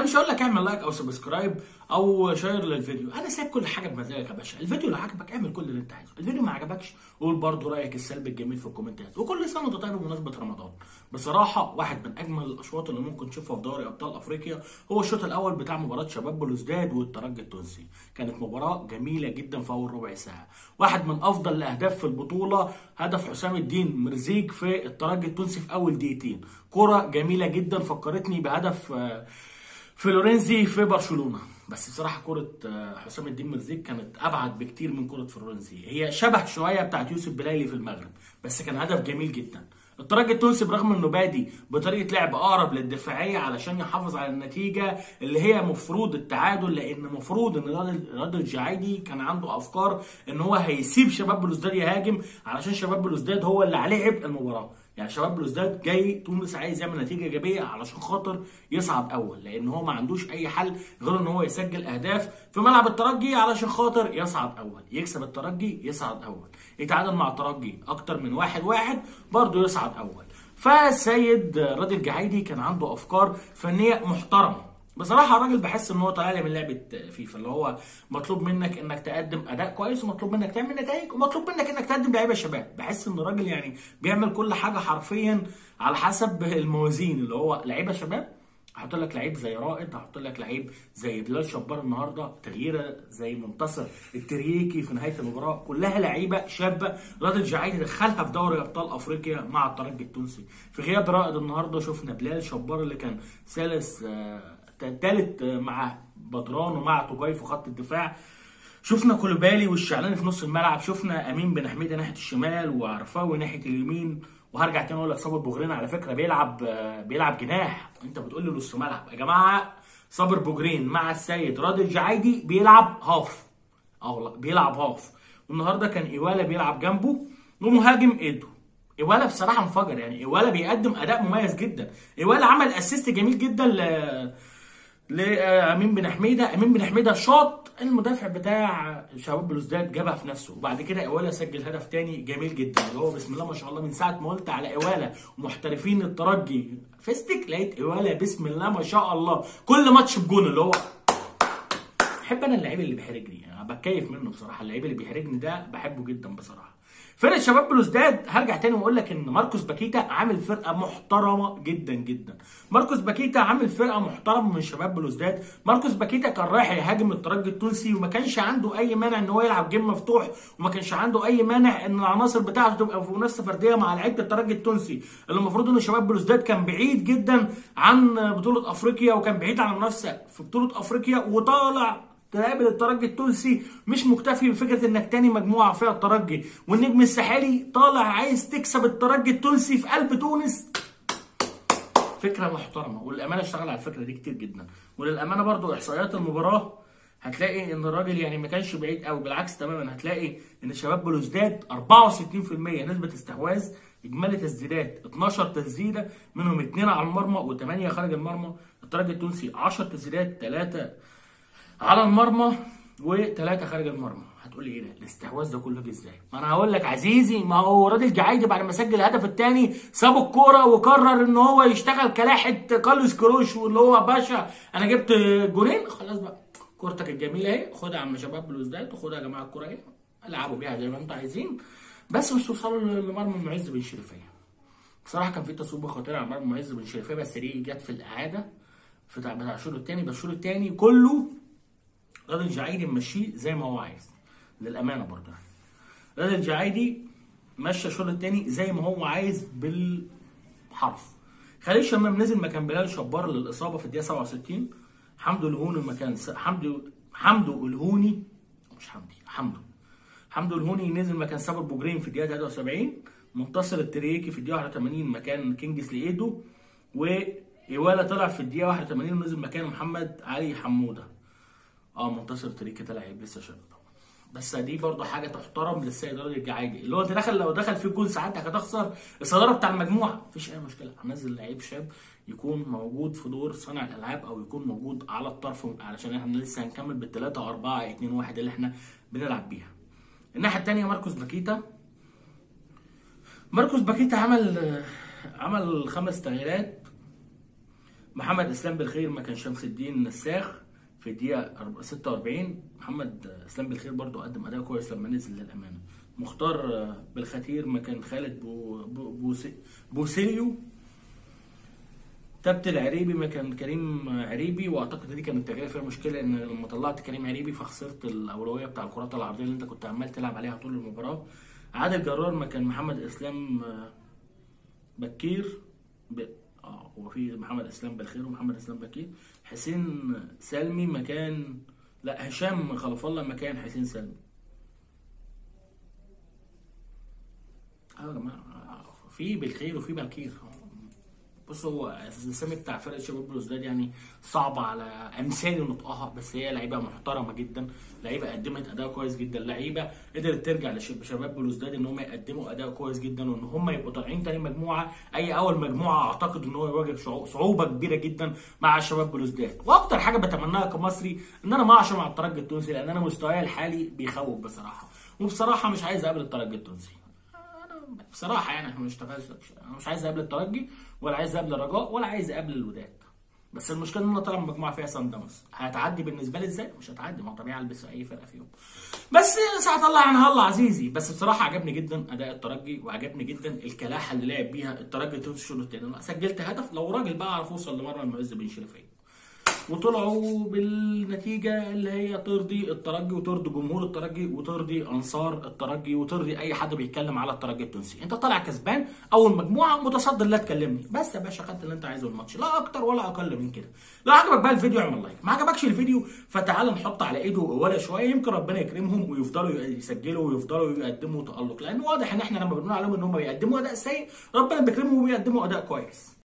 مش هقول لك اعمل لايك او سبسكرايب او شير للفيديو انا سايب كل حاجه بمزاجك يا باشا الفيديو لو عجبك اعمل كل اللي انت عايزه الفيديو ما عجبكش قول برضه رايك السلبي الجميل في الكومنتات وكل سنه وانت طيب بمناسبه رمضان بصراحه واحد من اجمل الاشواط اللي ممكن تشوفها في دوري ابطال افريقيا هو الشوط الاول بتاع مباراه شباب بلوزداد والترجي التونسي كانت مباراه جميله جدا في اول ربع ساعه واحد من افضل الاهداف في البطوله هدف حسام الدين مرزيق في الترجي التونسي في اول دقيقتين كره جميله جدا فكرتني بهدف آه، فلورنزي في برشلونه بس بصراحه كره آه، حسام الدين مرزيق كانت ابعد بكتير من كره فلورنزي هي شبه شويه بتاعت يوسف بلايلي في المغرب بس كان هدف جميل جدا الترجي التونسي برغم انه بادي بطريقه لعب اقرب للدفاعيه علشان يحافظ على النتيجه اللي هي مفروض التعادل لان مفروض ان رياض رياض الجعيدي كان عنده افكار ان هو هيسيب شباب بلوزداد يهاجم علشان شباب بلوزداد هو اللي عليه عبء المباراه يعني شباب بلوزداد جاي تونس عايز يعمل نتيجه ايجابيه علشان خاطر يصعد اول لان هو ما عندوش اي حل غير ان هو يسجل اهداف في ملعب الترجي علشان خاطر يصعد اول يكسب الترجي يصعد اول يتعادل مع الترجي اكتر من واحد واحد برضه يصعد اول فالسيد راضي الجعيدي كان عنده افكار فنيه محترمه بصراحه الراجل بحس ان هو طالع لي من لعبه فيفا اللي هو مطلوب منك انك تقدم اداء كويس ومطلوب منك تعمل نتائج ومطلوب منك انك تقدم لعيبه شباب بحس ان الراجل يعني بيعمل كل حاجه حرفيا على حسب الموازين اللي هو لعيبه شباب هحط لك لعيب زي رائد هحط لك لعيب زي بلال شبار النهارده تغييره زي منتصر الترييكي في نهايه المباراه كلها لعيبه شابه راضي الجعيدي دخلها في دوري ابطال افريقيا مع الترجي التونسي في غياب رائد النهارده شفنا بلال شبار اللي كان ثالث ثالث مع بدران ومع توجاي في خط الدفاع شفنا كولوبالي والشعلاني في نص الملعب شفنا امين بن حميده ناحيه الشمال وعرفاوي ناحيه اليمين وهرجع تاني اقول لك صابر بوجرين على فكره بيلعب بيلعب جناح انت بتقول لي نص ملعب يا جماعه صابر بوجرين مع السيد راضي الجعيدي بيلعب هاف اه والله بيلعب هاف والنهارده كان ايوالا بيلعب جنبه ومهاجم ايدو ايوالا بصراحه انفجر يعني ايوالا بيقدم اداء مميز جدا ايوالا عمل اسيست جميل جدا ل لامين بن حميده امين بن حميده شاط المدافع بتاع شباب بلوزداد جابها في نفسه وبعد كده ايوالا سجل هدف تاني جميل جدا اللي هو بسم الله ما شاء الله من ساعه ما قلت على ايوالا ومحترفين الترجي فيستك لقيت ايوالا بسم الله ما شاء الله كل ماتش بجون اللي هو بحب انا اللعيب اللي بيحرجني انا يعني بتكيف منه بصراحه اللعيب اللي بيحرجني ده بحبه جدا بصراحه فرقه شباب بلوزداد هرجع تاني واقول لك ان ماركوس باكيتا عامل فرقه محترمه جدا جدا ماركوس باكيتا عامل فرقه محترمه من شباب بلوزداد ماركوس باكيتا كان رايح يهاجم الترجي التونسي وما كانش عنده اي مانع ان هو يلعب جيم مفتوح وما كانش عنده اي مانع ان العناصر بتاعته تبقى في منافسه فرديه مع لعيبه الترجي التونسي اللي المفروض ان شباب بلوزداد كان بعيد جدا عن بطوله افريقيا وكان بعيد عن المنافسه في بطوله افريقيا وطالع تقابل الترجي التونسي مش مكتفي بفكره انك تاني مجموعه فيها الترجي والنجم الساحلي طالع عايز تكسب الترجي التونسي في قلب تونس فكره محترمه وللامانه اشتغل على الفكره دي كتير جدا وللامانه برضو احصائيات المباراه هتلاقي ان الراجل يعني ما كانش بعيد قوي بالعكس تماما هتلاقي ان شباب بلوزداد 64% نسبه استحواذ اجمالي تسديدات 12 تسديده منهم 2 على المرمى و8 خارج المرمى الترجي التونسي 10 تسديدات 3 على المرمى وثلاثه خارج المرمى هتقول لي ايه ده الاستحواذ ده كله جه ازاي ما انا هقول لك عزيزي ما هو راضي الجعيدي بعد ما سجل الهدف الثاني ساب الكوره وقرر ان هو يشتغل كلاحه كارلوس كروش واللي هو باشا انا جبت جولين خلاص بقى كورتك الجميله اهي خدها يا عم شباب بلوزداد وخدها يا جماعه الكوره اهي العبوا بيها زي ما انتوا عايزين بس مش توصلوا لمرمى المعز بن شريفيه بصراحه كان في تصويبه خطيره على مرمى المعز بن شريفيه بس دي جت في الاعاده في بتاع الشوط الثاني بس الشوط الثاني كله راضي الجعيدي ممشيه زي ما هو عايز للامانه برضه يعني راضي الجعيدي مشى الشوط الثاني زي ما هو عايز بالحرف خليل شمام نزل مكان بلال شبار للاصابه في الدقيقه 67 حمدو الهوني مكان س... حمدو حمدو الهوني مش حمدي حمدو حمدو الهوني نزل مكان صابر بوجرين في الدقيقه 73 منتصر التريكي في الدقيقه 81 مكان كينجز ليدو وايوالا طلع في الدقيقه 81 ونزل مكان محمد علي حموده اه منتصر تريكي ده لعيب لسه شاب طبعا بس دي برضه حاجه تحترم للسيد راضي الجعاجي اللي هو انت دخل لو دخل في جول ساعتها هتخسر الصداره بتاع المجموعه مفيش اي مشكله هنزل لعيب شاب يكون موجود في دور صانع الالعاب او يكون موجود على الطرف علشان احنا لسه هنكمل بالثلاثه 4 2 1 اللي احنا بنلعب بيها الناحيه الثانيه ماركوس باكيتا ماركوس باكيتا عمل عمل خمس تغييرات محمد اسلام بالخير مكان شمس الدين نساخ في الدقيقه 46 محمد اسلام بالخير برضو قدم اداء كويس لما نزل للامانه مختار بالختير مكان خالد بو بو بوسي بوسيليو تبت العريبي مكان كريم عريبي واعتقد دي كانت التغيير فيها مشكله ان لما طلعت كريم عريبي فخسرت الاولويه بتاع الكرات العرضيه اللي انت كنت عمال تلعب عليها طول المباراه عادل جرار مكان محمد اسلام بكير ب... اه هو في محمد اسلام بالخير ومحمد اسلام بكير حسين سلمي مكان لا هشام خلف الله مكان حسين سلمي اه يا جماعه في بالخير وفي بكير بص هو الاسامي بتاع فرقه شباب بلوزداد يعني صعبه على امثالي نطقها بس هي لعيبه محترمه جدا لعيبه قدمت اداء كويس جدا لعيبه قدرت ترجع لشباب بلوزداد ان هم يقدموا اداء كويس جدا وان هم يبقوا طالعين تاني مجموعه اي اول مجموعه اعتقد ان هو يواجه صعوبه كبيره جدا مع شباب بلوزداد واكتر حاجه بتمناها كمصري ان انا ما اعش مع الترجي التونسي لان انا مستواي الحالي بيخوف بصراحه وبصراحه مش عايز اقابل الترجي التونسي بصراحه يعني احنا مش انا مش عايز اقابل الترجي ولا عايز اقابل الرجاء ولا عايز اقابل الوداد بس المشكله ان انا طالع من مجموعه فيها سان داونز هتعدي بالنسبه لي ازاي مش هتعدي ما طبيعي البس اي فرقه فيهم بس ساعه الله يعني هلا عزيزي بس بصراحه عجبني جدا اداء الترجي وعجبني جدا الكلاحه اللي لعب بيها الترجي التونسي الشوط الثاني انا سجلت هدف لو راجل بقى اعرف اوصل لمرمى المعز بن شريفيه وطلعوا بالنتيجة اللي هي ترضي الترجي وترضي جمهور الترجي وترضي أنصار الترجي وترضي أي حد بيتكلم على الترجي التونسي، أنت طالع كسبان أول مجموعة متصدر لا تكلمني، بس يا باشا خدت اللي أنت عايزه الماتش، لا أكتر ولا أقل من كده. لو عجبك بقى الفيديو اعمل لايك، ما عجبكش الفيديو فتعال نحط على إيده ولا شوية يمكن ربنا يكرمهم ويفضلوا يسجلوا ويفضلوا يقدموا تألق، لأن واضح إن إحنا لما بنقول عليهم إن هم بيقدموا أداء سيء ربنا بيكرمهم وبيقدموا أداء كويس.